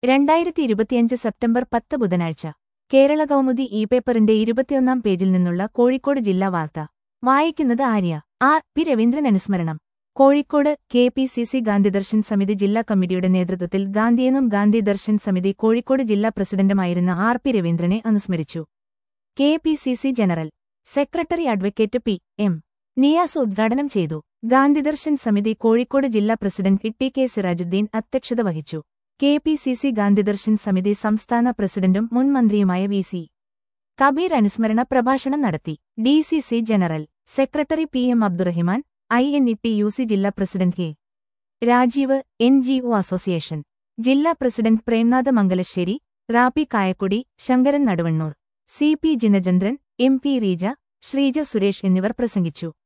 രണ്ടായിരത്തി ഇരുപത്തിയഞ്ച് സെപ്റ്റംബർ പത്ത് ബുധനാഴ്ച കേരള കൗമുദി ഇ പേപ്പറിന്റെ ഇരുപത്തിയൊന്നാം പേജിൽ നിന്നുള്ള കോഴിക്കോട് ജില്ലാ വാർത്ത വായിക്കുന്നത് ആര്യ ആർ പി രവീന്ദ്രൻ അനുസ്മരണം Kozhikode K P C C Gandhidarshan Samithi ജില്ലാ കമ്മിറ്റിയുടെ നേതൃത്വത്തിൽ ഗാന്ധിയെന്നും ഗാന്ധി ദർശൻ സമിതി കോഴിക്കോട് ജില്ലാ പ്രസിഡന്റുമായിരുന്ന ആർ പി രവീന്ദ്രനെ അനുസ്മരിച്ചു K P C C general secretary advocate P M Niyas ഉദ്ഘാടനം ചെയ്തു ഗാന്ധിദർശൻ സമിതി കോഴിക്കോട് ജില്ലാ പ്രസിഡന്റ് ടി കെ സിറാജുദ്ദീൻ അധ്യക്ഷത വഹിച്ചു K P C C Gandhidarshan Samithi സംസ്ഥാന പ്രസിഡന്റും മുൻ മന്ത്രിയുമായ വി സി കബീർ അനുസ്മരണ പ്രഭാഷണം നടത്തി D C C general secretary P M Abdurahiman I N E T U C ജില്ലാ president K Rajeev N G O association ജില്ലാ president Premnatha Mangalassery Rappi Kayakkudi Sankaran Naduvannur C P Jinachandran M P Reeja Sreeja Suresh എന്നിവർ പ്രസംഗിച്ചു